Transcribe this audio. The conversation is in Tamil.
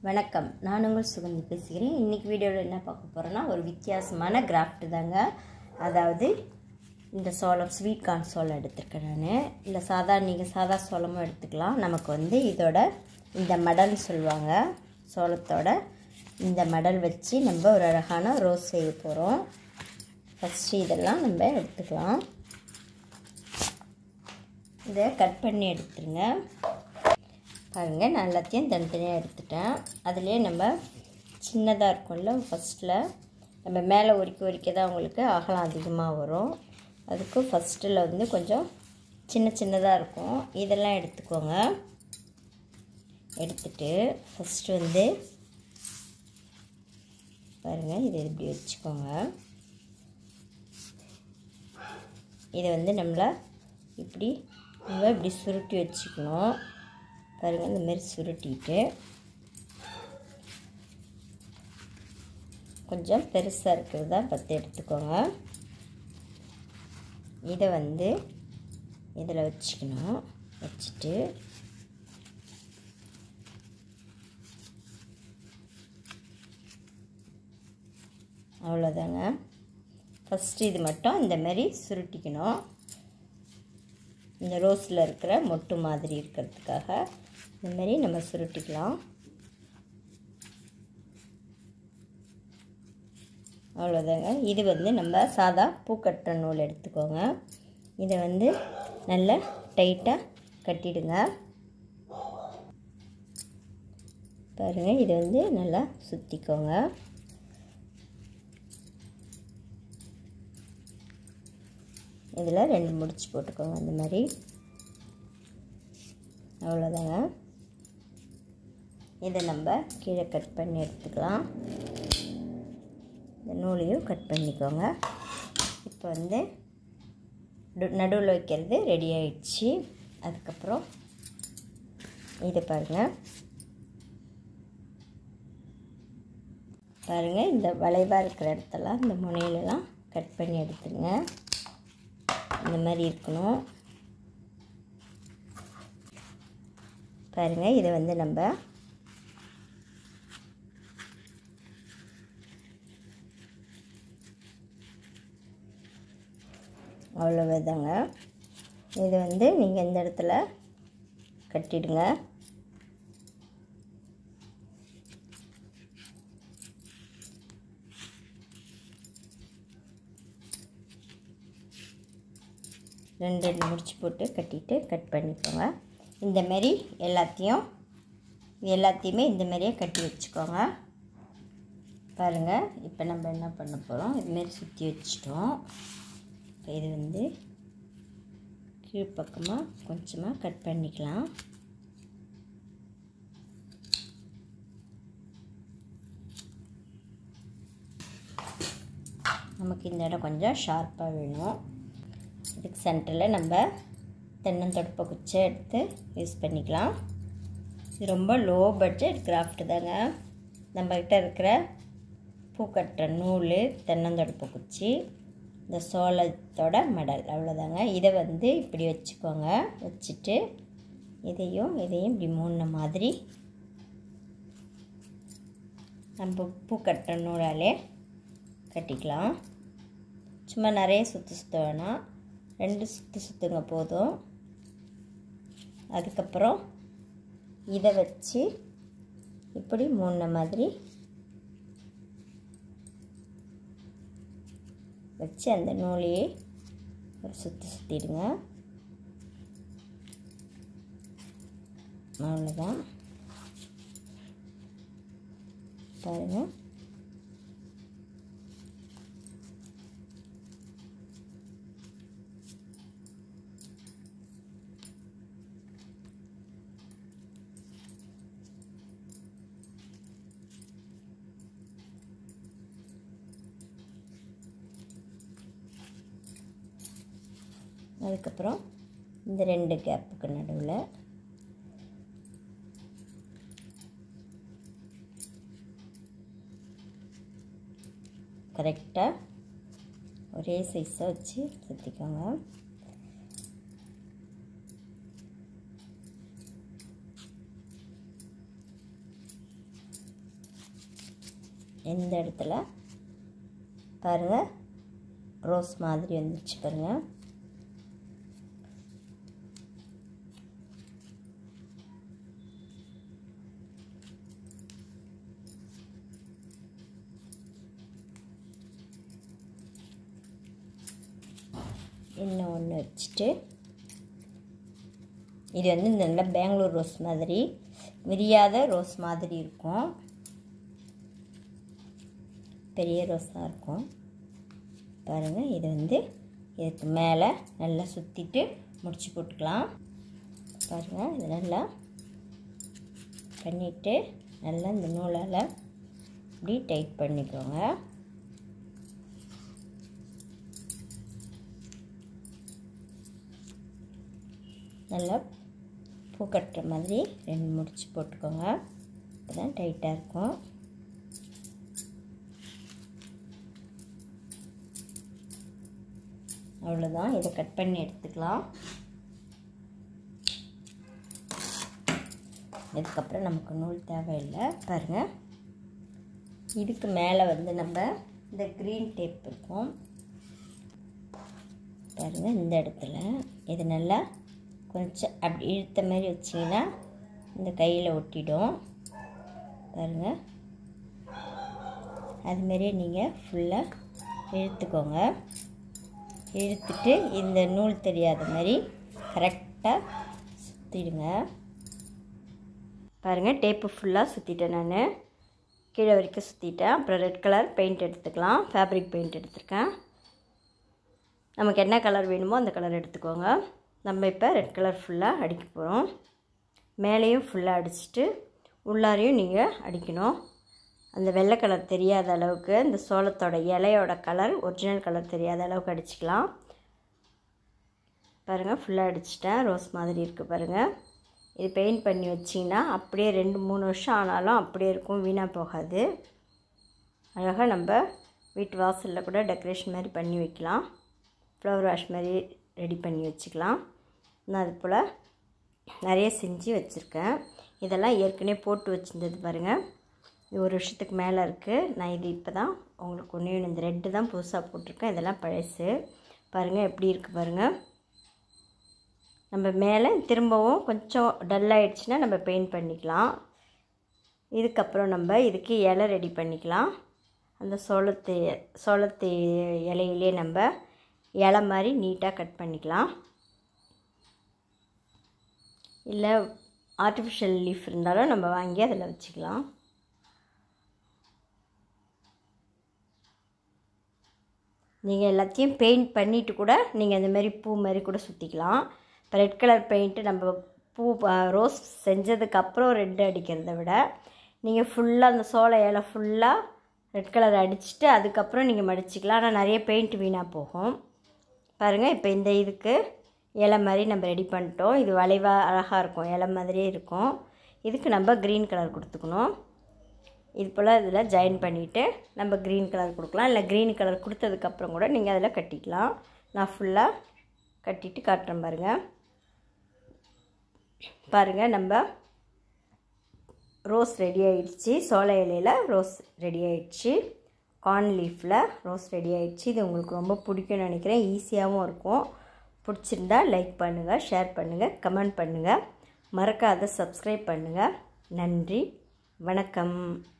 வணக்கம் நான் உங்கள் சுகந்தி பேசுகிறேன் இன்றைக்கி வீடியோவில் என்ன பார்க்க போகிறோன்னா ஒரு வித்தியாசமான கிராஃப்ட் தாங்க அதாவது இந்த சோளம் ஸ்வீட் கார்ன் சோளம் எடுத்துருக்கேன் நான் இல்லை சாதா நீங்கள் சாதா சோளமும் எடுத்துக்கலாம் நமக்கு வந்து இதோட இந்த மடல்னு சொல்லுவாங்க சோளத்தோட இந்த மடல் வச்சு நம்ம ஒரு அழகான ரோஸ் செய்ய போகிறோம் ஃபஸ்ட்டு இதெல்லாம் நம்ம எடுத்துக்கலாம் இதை கட் பண்ணி எடுத்துருங்க பாருங்கள் நான் எல்லாத்தையும் தனித்தனியாக எடுத்துட்டேன் அதுலேயே நம்ம சின்னதாக இருக்கும்ல ஃபஸ்ட்டில் நம்ம மேலே உரிக்க உரிக்க தான் உங்களுக்கு அகலம் அதிகமாக வரும் அதுக்கு ஃபஸ்ட்டில் வந்து கொஞ்சம் சின்ன சின்னதாக இருக்கும் இதெல்லாம் எடுத்துக்கோங்க எடுத்துட்டு ஃபஸ்ட்டு வந்து பாருங்கள் இதை இப்படி வச்சுக்கோங்க இதை வந்து நம்மளை இப்படி நம்ம இப்படி சுருட்டி வச்சுக்கணும் பாருங்கள் இந்த மாதிரி சுருட்டிட்டு கொஞ்சம் பெருசாக இருக்கிறதா பத்து எடுத்துக்கோங்க இதை வந்து இதில் வச்சுக்கணும் வச்சுட்டு அவ்வளோதாங்க ஃபஸ்ட்டு இது மட்டும் இந்த மாதிரி சுருட்டிக்கணும் இந்த ரோஸில் இருக்கிற மொட்டு மாதிரி இருக்கிறதுக்காக இந்த மாதிரி நம்ம சுருட்டிக்கலாம் அவ்வளோதாங்க இது வந்து நம்ம சாதா பூக்கட்டுற நூல் எடுத்துக்கோங்க இதை வந்து நல்லா டைட்டாக கட்டிடுங்க பாருங்கள் இதை வந்து நல்லா சுற்றிக்கோங்க இதில் ரெண்டு முடிச்சு போட்டுக்கோங்க அந்த மாதிரி அவ்வளோதாங்க இதை நம்ம கீழே கட் பண்ணி எடுத்துக்கலாம் இந்த நூலையும் கட் பண்ணிக்கோங்க இப்போ வந்து நடுவில் வைக்கிறது ரெடி ஆயிடுச்சு அதுக்கப்புறம் இதை பாருங்கள் பாருங்கள் இந்த வளைவாக இருக்கிற இடத்தெல்லாம் இந்த முனையிலலாம் கட் பண்ணி எடுத்துங்க இந்த மாதிரி இருக்கணும் பாருங்கள் இதை வந்து நம்ம அவ்வளோதாங்க இது வந்து நீங்கள் இந்த இடத்துல கட்டிடுங்க ரெண்டு ரெண்டு முடிச்சு போட்டு கட்டிட்டு கட் பண்ணிக்கோங்க இந்தமாரி எல்லாத்தையும் எல்லாத்தையுமே இந்தமாரியே கட்டி வச்சுக்கோங்க பாருங்கள் இப்போ நம்ம என்ன பண்ண போகிறோம் இதுமாரி சுற்றி வச்சிட்டோம் இப்போ இது வந்து கீழ்ப்பக்கமாக கொஞ்சமாக கட் பண்ணிக்கலாம் நமக்கு இந்த இடம் கொஞ்சம் ஷார்ப்பாக வேணும் இதுக்கு சென்டரில் நம்ம தென்னந்தொடப்பை குச்சை எடுத்து யூஸ் பண்ணிக்கலாம் இது ரொம்ப லோ பட்ஜெட் கிராஃப்ட் தாங்க நம்மக்கிட்ட இருக்கிற பூக்கட்டுற நூல் தென்னந்தொடப்பை குச்சி இந்த சோளத்தோட மெடல் அவ்வளோதாங்க இதை வந்து இப்படி வச்சுக்கோங்க வச்சுட்டு இதையும் இதையும் இப்படி மூணு மாதிரி நம்ம பூ கட்டுற நூலாலே கட்டிக்கலாம் சும்மா நிறைய சுற்று சுற்ற வேணாம் ரெண்டு சுற்று சுற்றுங்க போதும் அதுக்கப்புறம் இதை வச்சு இப்படி மூணு மாதிரி வச்சு அந்த நூலையே ஒரு சுற்றி சுற்றிடுங்க அவ்வளோதான் பாருங்கள் அதுக்கப்புறம் இந்த ரெண்டு கேப்புக்கு நடுவில் கரெக்டாக ஒரே சைஸாக வச்சு சுற்றிக்கோங்க எந்த இடத்துல பாருங்கள் ரோஸ் மாதிரி வந்துச்சு பாருங்கள் இன்னும் ஒன்று வச்சுட்டு இது வந்து இந்த நல்ல பெங்களூர் ரோஸ் மாதிரி விரியாத ரோஸ் மாதிரி இருக்கும் பெரிய ரோஸாக இருக்கும் பாருங்கள் இது வந்து இதுக்கு மேலே நல்லா சுற்றிட்டு முடிச்சு போட்டுக்கலாம் பாருங்கள் இது நல்லா பண்ணிவிட்டு நல்லா இந்த நூலால் இப்படி டைட் பண்ணிக்கோங்க நல்லா பூ கட்டுற மாதிரி ரெண்டு முடிச்சு போட்டுக்கோங்க அப்போ டைட்டாக இருக்கும் அவ்வளோதான் இதை கட் பண்ணி எடுத்துக்கலாம் இதுக்கப்புறம் நமக்கு நூல் தேவையில்லை பாருங்கள் இதுக்கு மேலே வந்து நம்ம இந்த க்ரீன் டேப் இருக்கும் பாருங்கள் இந்த இடத்துல இது நல்லா கொஞ்சம் அப்படி இழுத்த மாதிரி வச்சிங்கன்னா இந்த கையில் ஒட்டிடும் பாருங்கள் அதுமாரியே நீங்கள் ஃபுல்லாக இழுத்துக்கோங்க இழுத்துட்டு இந்த நூல் தெரியாத மாதிரி கரெக்டாக சுற்றிடுங்க பாருங்கள் டேப்பு ஃபுல்லாக சுற்றிட்டேன் நான் கீழே வரைக்கும் சுற்றிட்டேன் அப்புறம் ரெட் கலர் பெயிண்ட் எடுத்துக்கலாம் ஃபேப்ரிக் பெயிண்ட் எடுத்திருக்கேன் நமக்கு என்ன கலர் வேணுமோ அந்த கலர் எடுத்துக்கோங்க நம்ம இப்போ ரெட் கலர் ஃபுல்லாக அடிக்க போகிறோம் மேலேயும் ஃபுல்லாக அடிச்சுட்டு உள்ளாரையும் நீங்கள் அடிக்கணும் அந்த வெள்ளை கலர் தெரியாத அளவுக்கு இந்த சோளத்தோட இலையோட கலர் ஒரிஜினல் கலர் தெரியாத அளவுக்கு அடிச்சுக்கலாம் பாருங்கள் ஃபுல்லாக அடிச்சிட்டேன் ரோஸ் மாதிரி இருக்குது பாருங்கள் இது பெயிண்ட் பண்ணி வச்சிங்கன்னா அப்படியே ரெண்டு மூணு வருஷம் ஆனாலும் அப்படியே இருக்கும் வீணாக போகாது அழகாக நம்ம வீட்டு வாசலில் கூட டெக்கரேஷன் மாதிரி பண்ணி வைக்கலாம் ஃப்ளவர் வாஷ் மாதிரி ரெடி பண்ணி வச்சுக்கலாம் நான் அது போல் நிறைய செஞ்சு வச்சுருக்கேன் இதெல்லாம் ஏற்கனவே போட்டு வச்சுருந்தது பாருங்கள் இது ஒரு வருஷத்துக்கு மேலே இருக்குது நான் இது இப்போ தான் உங்களுக்கு ஒன்று இந்த ரெட்டு தான் புதுசாக போட்டிருக்கேன் இதெல்லாம் பழசு பாருங்கள் எப்படி இருக்குது பாருங்கள் நம்ம மேலே திரும்பவும் கொஞ்சம் டல் ஆகிடுச்சுன்னா நம்ம பெயிண்ட் பண்ணிக்கலாம் இதுக்கப்புறம் நம்ம இதுக்கு இலை ரெடி பண்ணிக்கலாம் அந்த சோளத்து சோளத்து இலையிலே நம்ம இலை மாதிரி நீட்டாக கட் பண்ணிக்கலாம் இல்லை ஆர்டிஃபிஷியல் லீஃப் இருந்தாலும் நம்ம வாங்கி அதில் வச்சுக்கலாம் நீங்கள் எல்லாத்தையும் பெயிண்ட் பண்ணிவிட்டு கூட நீங்கள் இந்த மாதிரி பூ மாதிரி கூட சுற்றிக்கலாம் இப்போ ரெட் கலர் பெயிண்ட்டு நம்ம பூ ரோஸ் செஞ்சதுக்கப்புறம் ரெட்டு அடிக்கிறத விட நீங்கள் ஃபுல்லாக அந்த சோள இலை ஃபுல்லாக ரெட் கலர் அடிச்சுட்டு அதுக்கப்புறம் நீங்கள் மடிச்சிக்கலாம் ஆனால் நிறைய பெயிண்ட் வீணாக போகும் பாருங்கள் இப்போ இந்த இதுக்கு இலை மாதிரி நம்ம ரெடி பண்ணிட்டோம் இது வளைவாக அழகாக இருக்கும் இலை மாதிரியே இருக்கும் இதுக்கு நம்ம க்ரீன் கலர் கொடுத்துக்கணும் இது போல் இதில் ஜாயின் பண்ணிவிட்டு நம்ம க்ரீன் கலர் கொடுக்கலாம் இல்லை க்ரீன் கலர் கொடுத்ததுக்கப்புறம் கூட நீங்கள் அதில் கட்டிக்கலாம் நான் ஃபுல்லாக கட்டிட்டு காட்டுறேன் பாருங்கள் பாருங்கள் நம்ம ரோஸ் ரெடி ஆயிடுச்சு சோள இலையில் ரோஸ் ரெடி ஆயிடுச்சு கார்ன் லீஃபில் ரோஸ் ரெடி ஆயிடுச்சு இது உங்களுக்கு ரொம்ப பிடிக்கும்னு நினைக்கிறேன் ஈஸியாகவும் இருக்கும் பிடிச்சிருந்தா லைக் பண்ணுங்கள் ஷேர் பண்ணுங்கள் கமெண்ட் பண்ணுங்கள் மறக்காத சப்ஸ்கிரைப் பண்ணுங்கள் நன்றி வணக்கம்